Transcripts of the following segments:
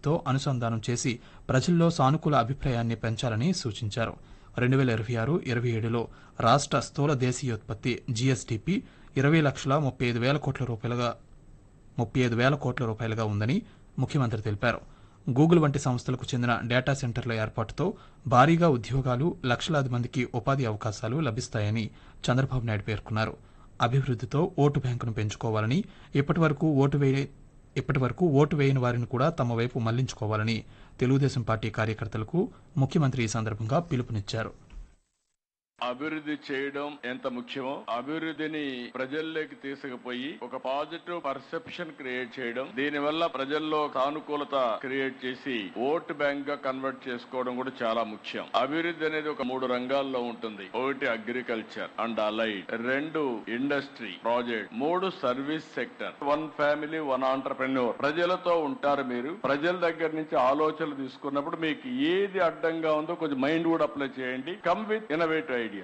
తో అనుసంధానం చేసి ప్రజల్లో సానుకూల అభిప్రాయాన్ని పెంచాలని సూచించారు రెండు వేల ఇరవై ఆరు ఇరవై ఏడులో రాష్ట్ర స్థూల దేశీయోత్పత్తి జీఎస్డీపీ ఇరవై లక్షల ముప్పై ఐదు వేల కోట్ల రూపాయలుగా ముప్పై ఐదు వేల కోట్ల రూపాయలుగా ఉందని ముఖ్యమంత్రి తెలిపారు గూగుల్ వంటి సంస్థలకు చెందిన డేటా సెంటర్ల ఏర్పాటుతో భారీగా ఉద్యోగాలు లక్షలాది మందికి ఉపాధి అవకాశాలు లభిస్తాయని చంద్రబాబు నాయుడు పేర్కొన్నారు అభివృద్ధితో ఓటు బ్యాంకును పెంచుకోవాలని ఇప్పటివరకు ఓటు వేయ ఇప్పటివరకు ఓటు వేయని వారిని కూడా తమ వైపు మళ్లించుకోవాలని తెలుగుదేశం పార్టీ కార్యకర్తలకు ముఖ్యమంత్రి ఈ సందర్భంగా పిలుపునిచ్చారు అభివృద్ధి చేయడం ఎంత ముఖ్యమో అభివృద్ధిని ప్రజల్లోకి తీసుకుపోయి ఒక పాజిటివ్ పర్సెప్షన్ క్రియేట్ చేయడం దీని వల్ల ప్రజల్లో సానుకూలత క్రియేట్ చేసి ఓట్ బ్యాంక్ గా కన్వర్ట్ చేసుకోవడం కూడా చాలా ముఖ్యం అభివృద్ధి అనేది ఒక మూడు రంగాల్లో ఉంటుంది ఒకటి అగ్రికల్చర్ అండ్ అలైడ్ రెండు ఇండస్ట్రీ ప్రాజెక్ట్ మూడు service sector one family one entrepreneur ప్రజలతో ఉంటారు మీరు ప్రజల దగ్గర నుంచి ఆలోచనలు తీసుకున్నప్పుడు మీకు ఏది అడ్డంగా ఉందో కొంచెం మైండ్ కూడా అప్లై చేయండి come with innovative idea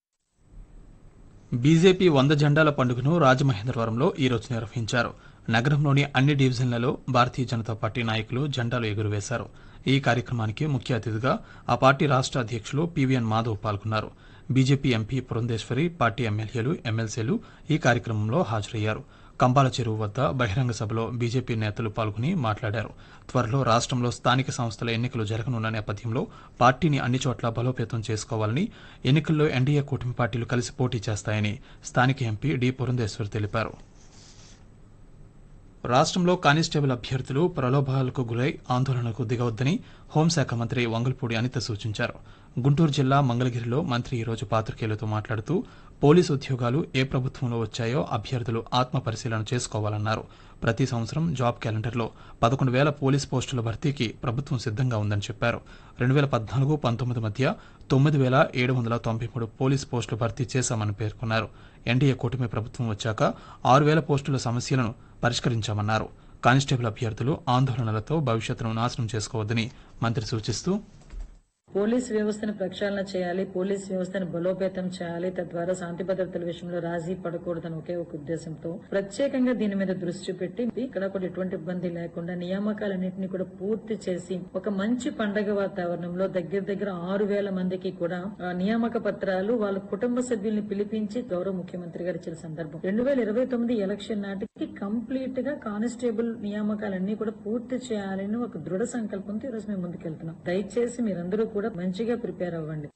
BJP వంద జెండాల పండుగను రాజమహేంద్రవరంలో ఈ రోజు నిర్వహించారు నగరంలోని అన్ని డివిజన్లలో భారతీయ జనతా పార్టీ నాయకులు జెండాలు ఎగురవేశారు ఈ కార్యక్రమానికి ముఖ్య అతిథిగా ఆ పార్టీ రాష్ట్ర అధ్యక్షులు పివిఎన్ మాధవ్ పాల్గొన్నారు బీజేపీ ఎంపీ పురంధేశ్వరి పార్టీ ఎమ్మెల్యేలు ఎమ్మెల్సీలు ఈ కార్యక్రమంలో హాజరయ్యారు కంబాల చెరువు వద్ద బహిరంగ సభలో బీజేపీ నేతలు పాల్గొని మాట్లాడారు త్వరలో రాష్ట్రంలో స్థానిక సంస్థల ఎన్నికలు జరగనున్న నేపథ్యంలో పార్టీని అన్ని చోట్ల బలోపేతం చేసుకోవాలని ఎన్నికల్లో ఎన్డీఏ కూటమి పార్టీలు కలిసి పోటీ చేస్తాయని స్థానిక ఎంపీ డి పురంధేశ్వర్ తెలిపారు రాష్ట్రంలో కానిస్టేబుల్ అభ్యర్థులు ప్రలోభాలకు గురై ఆందోళనకు దిగవద్దని హోంశాఖ మంత్రి వంగల్పూడి అనిత సూచించారు గుంటూరు జిల్లా మంగళగిరిలో మంత్రి ఈరోజు పాత్రికేయులతో మాట్లాడుతూ పోలీసు ఉద్యోగాలు ఏ ప్రభుత్వంలో వచ్చాయో అభ్యర్థులు ఆత్మ పరిశీలన చేసుకోవాలన్నారు ప్రతి సంవత్సరం జాబ్ క్యాలెండర్లో పదకొండు వేల పోలీస్ పోస్టుల భర్తీకి ప్రభుత్వం సిద్ధంగా ఉందని చెప్పారు రెండు వేల పద్నాలుగు పంతొమ్మిది మధ్య తొమ్మిది వేల ఏడు వందల తొంభై మూడు పోలీస్ పోస్టులు భర్తీ చేశామని పేర్కొన్నారు ఎన్డీఏ కూటమి ప్రభుత్వం వచ్చాక ఆరు వేల పోస్టుల సమస్యలను పరిష్కరించామన్నారు కానిస్టేబుల్ అభ్యర్థులు ఆందోళనలతో భవిష్యత్తును నాశనం చేసుకోవద్దని మంత్రి సూచిస్తూ పోలీస్ వ్యవస్థను ప్రక్షాళన చేయాలి పోలీస్ వ్యవస్థను బలోపేతం చేయాలి తద్వారా శాంతి భద్రతల విషయంలో రాజీ పడకూడదని ఒకే ఒక ఉద్దేశంతో ప్రత్యేకంగా దీని మీద దృష్టి పెట్టి ఇక్కడ కూడా ఎటువంటి ఇబ్బంది లేకుండా నియామకాలన్నింటినీ కూడా పూర్తి చేసి ఒక మంచి పండగ వాతావరణంలో దగ్గర దగ్గర ఆరు వేల మందికి కూడా ఆ, నియామక పత్రాలు వాళ్ళ కుటుంబ సభ్యుల్ని పిలిపించి గౌరవ ముఖ్యమంత్రి గారు ఇచ్చిన సందర్భం రెండు వేల ఇరవై తొమ్మిది ఎలక్షన్ నాటికి కంప్లీట్ గా కానిస్టేబుల్ నియామకాలన్నీ కూడా పూర్తి చేయాలని ఒక దృఢ సంకల్పంతో ఈరోజు మేము ముందుకెళ్తున్నాం దయచేసి మీరందరూ కూడా మంచిగా ప్రిపేర్ అవ్వండి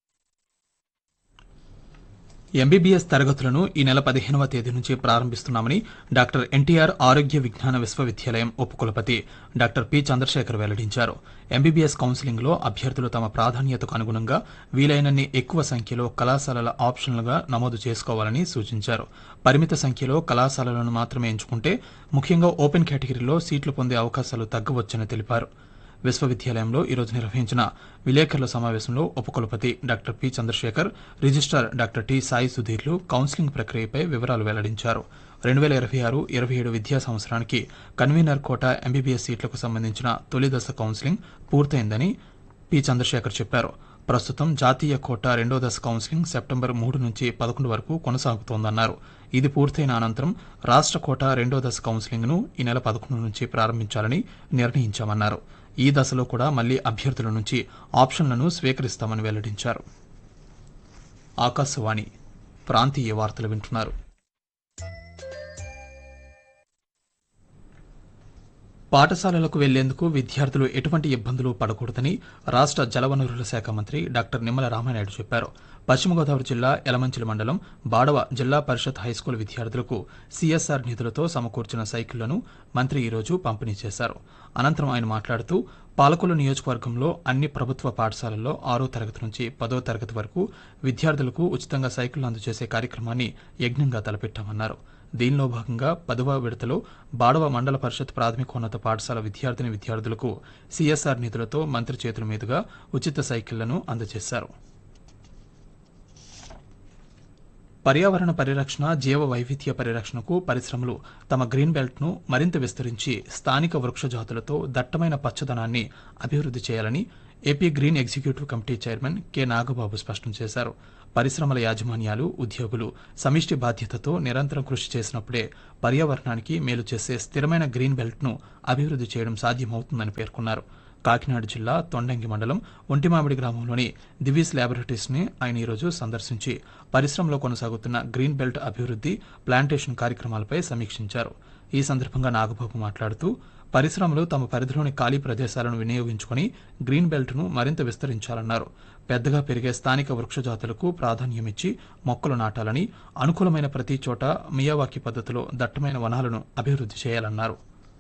ఎంబీబీఎస్ తరగతులను ఈ నెల పదిహేనవ తేదీ నుంచి ప్రారంభిస్తున్నామని డాక్టర్ ఎన్టీఆర్ ఆరోగ్య విజ్ఞాన విశ్వవిద్యాలయం ఉపకులపతి డాక్టర్ పి చంద్రశేఖర్ వెల్లడించారు ఎంబీబీఎస్ కౌన్సిలింగ్లో అభ్యర్థులు తమ ప్రాధాన్యతకు అనుగుణంగా వీలైనన్ని ఎక్కువ సంఖ్యలో కళాశాలల ఆప్షన్లుగా నమోదు చేసుకోవాలని సూచించారు పరిమిత సంఖ్యలో కళాశాలలను మాత్రమే ఎంచుకుంటే ముఖ్యంగా ఓపెన్ కేటగిరీలో సీట్లు పొందే అవకాశాలు తగ్గవచ్చని తెలిపారు విశ్వవిద్యాలయంలో ఈరోజు నిర్వహించిన విలేకరుల సమావేశంలో ఉపకులపతి doctor P Chandrasekhar registrar doctor T Sai సుధీర్లు కౌన్సిలింగ్ ప్రక్రియపై వివరాలు వెల్లడించారు రెండు వేల ఇరవై ఆరు ఇరవై ఏడు విద్యా సంవత్సరానికి కన్వీనర్ కోట ఎంబీబీఎస్ సీట్లకు సంబంధించిన తొలి దశ కౌన్సిలింగ్ పూర్తయిందని పి చంద్రశేఖర్ చెప్పారు ప్రస్తుతం జాతీయ కోట రెండో దశ కౌన్సిలింగ్ సెప్టెంబర్ మూడు నుంచి పదకొండు వరకు కొనసాగుతోందన్నారు ఇది పూర్తయిన అనంతరం రాష్ట్ర కోట రెండో దశ కౌన్సిలింగ్ ను ఈ నెల పదకొండు నుంచి ప్రారంభించాలని నిర్ణయించామన్నారు ఈ దశలో కూడా మళ్లీ అభ్యర్థుల నుంచి ఆప్షన్లను స్వీకరిస్తామని వెల్లడించారు ఆకాశవాణి ప్రాంతీయ వార్తలు వింటున్నారు పాఠశాలలకు వెళ్లేందుకు విద్యార్థులు ఎటువంటి ఇబ్బందులు పడకూడదని రాష్ట్ర జలవనరుల శాఖ మంత్రి డాక్టర్ నిమ్మల రామానాయుడు చెప్పారు పశ్చిమ గోదావరి జిల్లా యలమంచిలి మండలం బాడవ జిల్లా పరిషత్ హైస్కూల్ విద్యార్థులకు సీఎస్ఆర్ నిధులతో సమకూర్చిన సైకిళ్లను మంత్రి ఈరోజు పంపిణీ చేశారు అనంతరం ఆయన మాట్లాడుతూ పాలకొల్లు నియోజకవర్గంలో అన్ని ప్రభుత్వ పాఠశాలల్లో ఆరో తరగతి నుంచి పదో తరగతి వరకు విద్యార్థులకు ఉచితంగా సైకిళ్లు అందజేసే కార్యక్రమాన్ని యజ్ఞంగా తలపెట్టామన్నారు దీనిలో భాగంగా పదవ విడతలో బాడవ మండల పరిషత్ ప్రాథమికోన్నత పాఠశాల విద్యార్థిని విద్యార్థులకు సీఎస్ఆర్ నిధులతో మంత్రి చేతుల మీదుగా ఉచిత సైకిళ్లను అందజేశారు పర్యావరణ పరిరక్షణ జీవ వైవిధ్య పరిరక్షణకు పరిశ్రమలు తమ గ్రీన్ బెల్ట్ను మరింత విస్తరించి స్థానిక వృక్ష జాతులతో దట్టమైన పచ్చదనాన్ని అభివృద్ధి చేయాలని AP green executive committee chairman K Nagababu స్పష్టం చేశారు పరిశ్రమల యాజమాన్యాలు ఉద్యోగులు సమిష్టి బాధ్యతతో నిరంతరం కృషి చేసినప్పుడే పర్యావరణానికి మేలు చేసే స్థిరమైన గ్రీన్ బెల్ట్ను అభివృద్ధి చేయడం సాధ్యమవుతుందని పేర్కొన్నారు కాకినాడ జిల్లా తొండంగి మండలం ఒంటిమామిడి గ్రామంలోని దివీస్ ల్యాబొరేటరీస్ ని ఆయన ఈరోజు సందర్శించి పరిశ్రమలో కొనసాగుతున్న గ్రీన్ బెల్ట్ అభివృద్ధి ప్లాంటేషన్ కార్యక్రమాలపై సమీక్షించారు ఈ సందర్భంగా నాగబాబు మాట్లాడుతూ పరిశ్రమలు తమ పరిధిలోని ఖాళీ ప్రదేశాలను వినియోగించుకుని గ్రీన్ బెల్ట్ను మరింత విస్తరించాలన్నారు పెద్దగా పెరిగే స్థానిక వృక్ష జాతులకు ప్రాధాన్యమిచ్చి మొక్కలు నాటాలని అనుకూలమైన ప్రతి చోట మియావాకి పద్ధతిలో దట్టమైన వనాలను అభివృద్ధి చేయాలన్నారు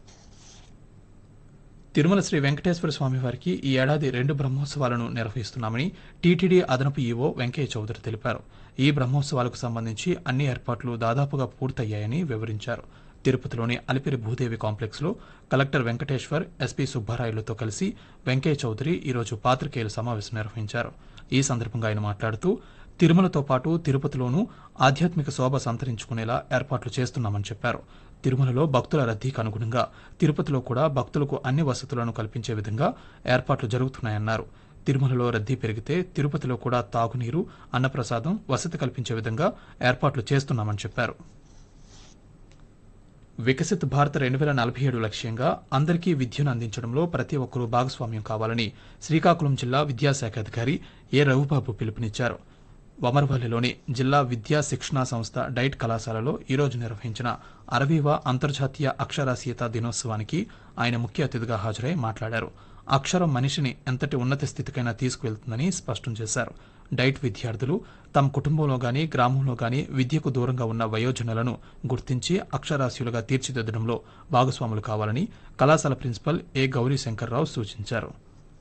తిరుమల శ్రీ వెంకటేశ్వర స్వామి వారికి ఈ ఏడాది రెండు బ్రహ్మోత్సవాలను నిర్వహిస్తున్నామని టీటీడీ అదనపు ఈవో వెంకయ్య చౌదరి తెలిపారు ఈ బ్రహ్మోత్సవాలకు సంబంధించి అన్ని ఏర్పాట్లు దాదాపుగా పూర్తయ్యాయని వివరించారు తిరుపతిలోని అలిపిరి భూదేవి కాంప్లెక్స్ లో కలెక్టర్ వెంకటేశ్వర్ ఎస్పీ సుబ్బారాయులతో కలిసి వెంకయ్య చౌదరి ఈరోజు పాత్రికేయుల సమావేశం నిర్వహించారు ఈ సందర్భంగా ఆయన మాట్లాడుతూ తిరుమలతో పాటు తిరుపతిలోనూ ఆధ్యాత్మిక శోభ సంతరించుకునేలా ఏర్పాట్లు చేస్తున్నామని చెప్పారు తిరుమలలో భక్తుల రద్దీకి అనుగుణంగా తిరుపతిలో కూడా భక్తులకు అన్ని వసతులను కల్పించే విధంగా ఏర్పాట్లు జరుగుతున్నాయన్నారు తిరుమలలో రద్దీ పెరిగితే తిరుపతిలో కూడా తాగునీరు అన్నప్రసాదం వసతి కల్పించే విధంగా ఏర్పాట్లు చేస్తున్నామని చెప్పారు వికసిత్ భారత్ రెండు వేల నలభై ఏడు లక్ష్యంగా అందరికీ విద్యను అందించడంలో ప్రతి ఒక్కరూ భాగస్వామ్యం కావాలని శ్రీకాకుళం జిల్లా విద్యాశాఖ అధికారి ఏ రఘుబాబు పిలుపునిచ్చారు వమర్వల్లిలోని జిల్లా విద్యా శిక్షణా సంస్థ డైట్ కళాశాలలో ఈరోజు నిర్వహించిన అరవీవ అంతర్జాతీయ అక్షరాస్యత దినోత్సవానికి ఆయన ముఖ్య అతిథిగా హాజరై మాట్లాడారు అక్షరం మనిషిని ఎంతటి ఉన్నత స్థితికైనా తీసుకువెళ్తుందని స్పష్టం చేశారు డైట్ విద్యార్థులు తమ కుటుంబంలో గాని గ్రామంలో గాని విద్యకు దూరంగా ఉన్న వయోజనులను గుర్తించి అక్షరాస్యులుగా తీర్చిదిద్దడంలో భాగస్వాములు కావాలని కళాశాల ప్రిన్సిపల్ ఏ గౌరీ శంకర్రావు సూచించారు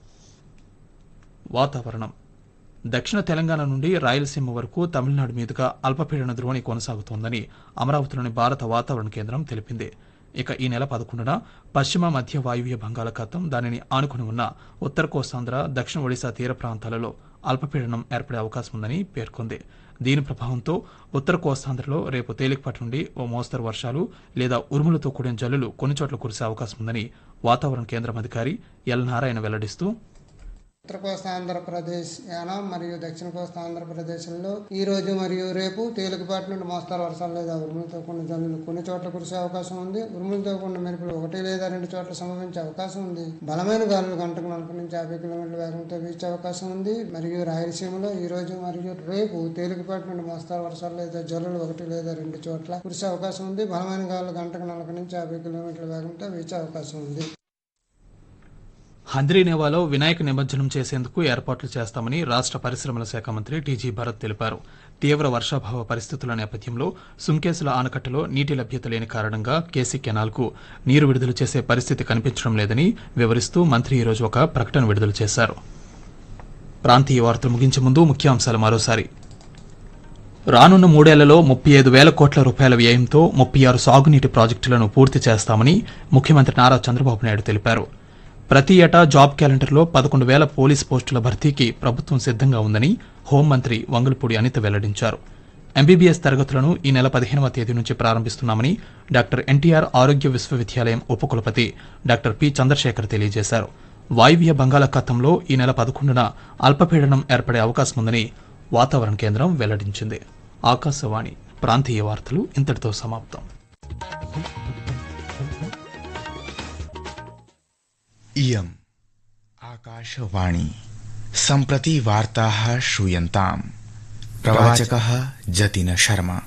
వాతావరణం దక్షిణ తెలంగాణ నుండి రాయలసీమ వరకు తమిళనాడు మీదుగా అల్పపీడన ద్రోణి కొనసాగుతోందని అమరావతిలోని భారత వాతావరణ కేంద్రం తెలిపింది ఇక ఈ నెల పదకొండున పశ్చిమ మధ్య వాయువ్య బంగాళాఖాతం దానిని ఆనుకుని ఉన్న ఉత్తర కోస్తాంధ్ర దక్షిణ ఒడిశా తీర ప్రాంతాలలో అల్పపీడనం ఏర్పడే అవకాశం ఉందని పేర్కొంది దీని ప్రభావంతో ఉత్తర కోస్తాంధ్రలో రేపు తేలికపాటి నుండి ఓ మోస్తరు వర్షాలు లేదా ఉరుములతో కూడిన జల్లులు కొన్ని చోట్ల కురిసే అవకాశం ఉందని వాతావరణ కేంద్రం అధికారి ఎల్ నారాయణ వెల్లడిస్తూ ఉత్తర కోస్తా ఆంధ్రప్రదేశ్ యానం మరియు దక్షిణ కోస్తా ఆంధ్రప్రదేశ్లో ఈ రోజు మరియు రేపు తేలికపాటి నుండి మోస్తారు వర్షాలు లేదా ఉరుములతో కూడిన జల్లులు కొన్ని చోట్ల కురిసే అవకాశం ఉంది ఉరుములతో కూడిన మెరుపులు ఒకటి లేదా రెండు చోట్ల సంభవించే అవకాశం ఉంది బలమైన గాలులు గంటకు నలభై నుంచి యాభై కిలోమీటర్ల వేగంతో వీచే అవకాశం ఉంది మరియు రాయలసీమలో ఈ రోజు మరియు రేపు తేలికపాటి నుండి మోస్తారు వర్షాలు లేదా జల్లులు ఒకటి లేదా రెండు చోట్ల కురిసే అవకాశం ఉంది బలమైన గాలులు గంటకు నలభై నుంచి యాభై కిలోమీటర్ల వేగంతో వీచే అవకాశం ఉంది హంద్రీనేవాలో వినాయక నిమజ్జనం చేసేందుకు ఏర్పాట్లు చేస్తామని రాష్ట్ర పరిశ్రమల శాఖ మంత్రి టీజీ భరత్ తెలిపారు తీవ్ర వర్షాభావ పరిస్థితుల నేపథ్యంలో సుంకేసుల ఆనకట్టలో నీటి లభ్యత లేని కారణంగా కేసీ కెనాల్కు నీరు విడుదల చేసే పరిస్థితి కనిపించడం లేదని వివరిస్తూ మంత్రి ఈరోజు ఒక ప్రకటన విడుదల చేశారు ప్రాంతీయ వార్తలు ముగించే ముందు ముఖ్యాంశాలు మరోసారి రానున్న మూడేళ్లలో ముప్పై ఐదు వేల కోట్ల రూపాయల వ్యయంతో ముప్పై ఆరు సాగునీటి ప్రాజెక్టులను పూర్తి చేస్తామని ముఖ్యమంత్రి నారా చంద్రబాబు నాయుడు తెలిపారు ప్రతి ఏటా జాబ్ క్యాలెండర్లో పదకొండు వేల పోలీస్ పోస్టుల భర్తీకి ప్రభుత్వం సిద్ధంగా ఉందని హోంమంత్రి వంగలపూడి అనిత వెల్లడించారు ఎంబీబీఎస్ తరగతులను ఈ నెల పదిహేనవ తేదీ నుంచి ప్రారంభిస్తున్నామని డాక్టర్ ఎన్టీఆర్ ఆరోగ్య విశ్వవిద్యాలయం ఉపకులపతి డాక్టర్ పి చంద్రశేఖర్ తెలియజేశారు వాయువ్య బంగాళాఖాతంలో ఈ నెల పదకొండున అల్పపీడనం ఏర్పడే అవకాశం ఉందని వాతావరణ కేంద్రం వెల్లడించింది ఆకాశవాణి ప్రాంతీయ వార్తలు ఇంతటితో సమాప్తం इयम् आकाशवाणी सम्प्रति वार्ताः श्रूयन्ताम् प्रवाचकः जतिन शर्मा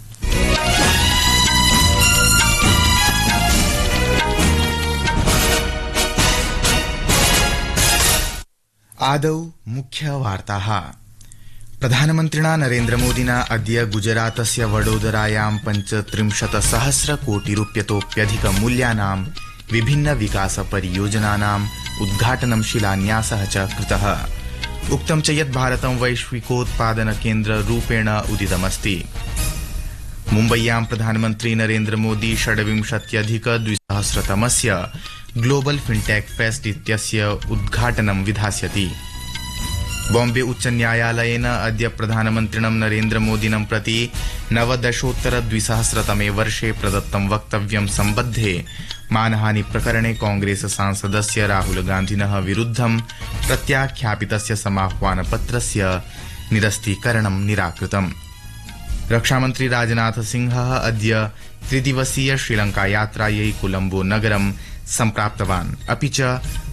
आदौ मुख्यवार्ताः प्रधानमन्त्रिणा नरेन्द्रमोदिना अद्य गुजरातस्य वडोदरायां पञ्चत्रिंशत् सहस्र कोटिरूप्यतोप्यधिक मूल्यानां विभिन्न विकास परियोजनानाम् उद्घाटनं शिलान्यासः च कृतः उक्तं च यत् भारतं वैश्विकोत्पादन केन्द्र रूपेण उदितमस्ति मुम्बय्यां प्रधानमन्त्री नरेन्द्रमोदी षड्विंशत्यधिक द्विसहस्रतमस्य ग्लोबल फिन्टेक फेस्ट इत्यस्य उद्घाटनं विधास्यति बॉम्बे उच्चन्यायालयेन अद्य प्रधानमन्त्रिणं नरेन्द्रमोदिनं प्रति नवदशोत्तर द्विसहस्रतमे वर्षे प्रदत्तं वक्तव्यं सम्बद्धे मानहानि प्रकरणे कांग्रेस सांसदस्य राहुल गान्धिनः विरुद्धं प्रत्याख्यापितस्य समाह्वानपत्रस्य निरस्तीकरणं निराकृतम् रक्षामन्त्री राजनाथ सिंहः अद्य त्रिदिवसीय श्रीलंका यात्रायै कोलम्बो नगरं सम्प्राप्तवान् अपि च